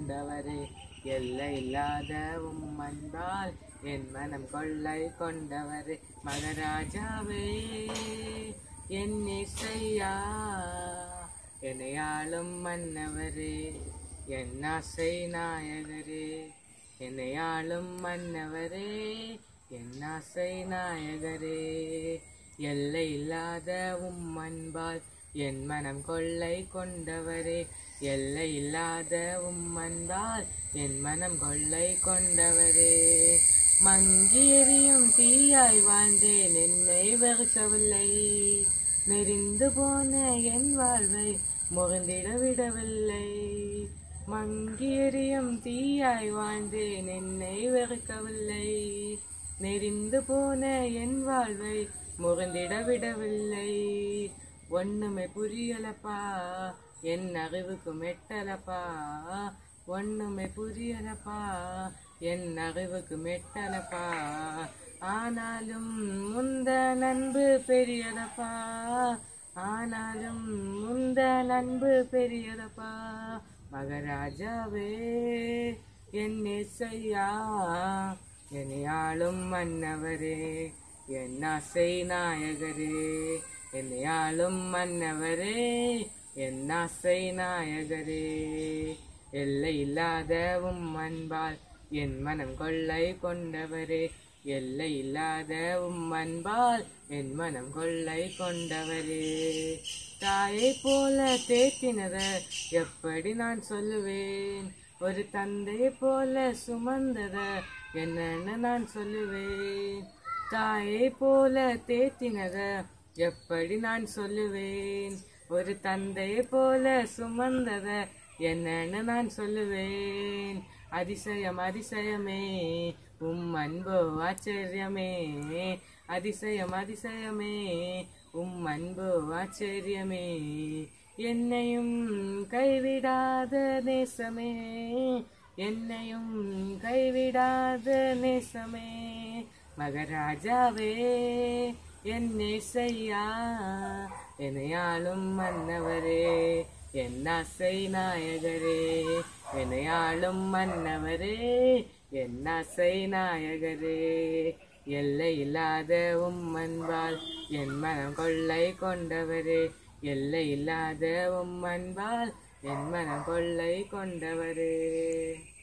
கொண்டவரே எல்லை இல்லாத உம் அன்பால் என் மனம் கொள்ளை கொண்டவரே மகராஜாவே என் இசையா என்னையாளும் மன்னவரே என் ஆசை நாயகரே என்னையாளும் மன்னவரே என் ஆசை நாயகரே எல்லை இல்லாத உம் அன்பால் என் மனம் கொள்ளை கொண்டவரே எல்லை இல்லாத உம் அன்பால் என் மனம் கொள்ளை கொண்டவரே மங்கியறியும் தீயாய் வாழ்ந்தேன் என்னை வெறுக்கவில்லை நெறிந்து போன என் வாழ்வை முகந்திட விடவில்லை மங்கியறியும் தீயாய் வாழ்ந்தேன் என்னை வெறுக்கவில்லை நெறிந்து போன என் வாழ்வை முகந்திட விடவில்லை ஒண்ணுமே புரியலப்பா என் அறிவுக்கு மெட்டலப்பா ஒண்ணுமே புரியலப்பா என் அறிவுக்கு மெட்டலப்பா ஆனாலும் முந்த நண்பு பெரியதப்பா ஆனாலும் முந்த நண்பு பெரியதப்பா மகராஜாவே என் இசையா என்னையாளும் மன்னவரே என் ஆசை நாயகரே என்னையாளும் மன்னவரே என் ஆசை நாயகரே எல்லை இல்லாத உம் அன்பால் என் மனம் கொள்ளை கொண்டவரே எல்லை இல்லாத உம் அன்பால் என் மனம் கொள்ளை கொண்டவரே தாயை போல தேத்தினத எப்படி நான் சொல்லுவேன் ஒரு தந்தையை போல சுமந்தத என்னன்னு நான் சொல்லுவேன் தாயை போல தேத்தினத எப்படி நான் சொல்லுவேன் ஒரு தந்தையை போல சுமந்தத என்னன்னு நான் சொல்லுவேன் அதிசயம் அதிசயமே உம் அன்போ ஆச்சரியமே அதிசயம் அதிசயமே உம் அன்போ ஆச்சரியமே என்னையும் கைவிடாத நேசமே என்னையும் கைவிடாத நேசமே மகராஜாவே என் நேசையா என்னையாளும் மன்னவரே என் ஆசை நாயகரே என்னையாளும் மன்னவரே என் ஆசை நாயகரே எல்லை இல்லாத உம் அன்பால் என் மனம் கொள்ளை கொண்டவரே எல்லை இல்லாத உம் அன்பால் என் மனம் கொள்ளை கொண்டவரே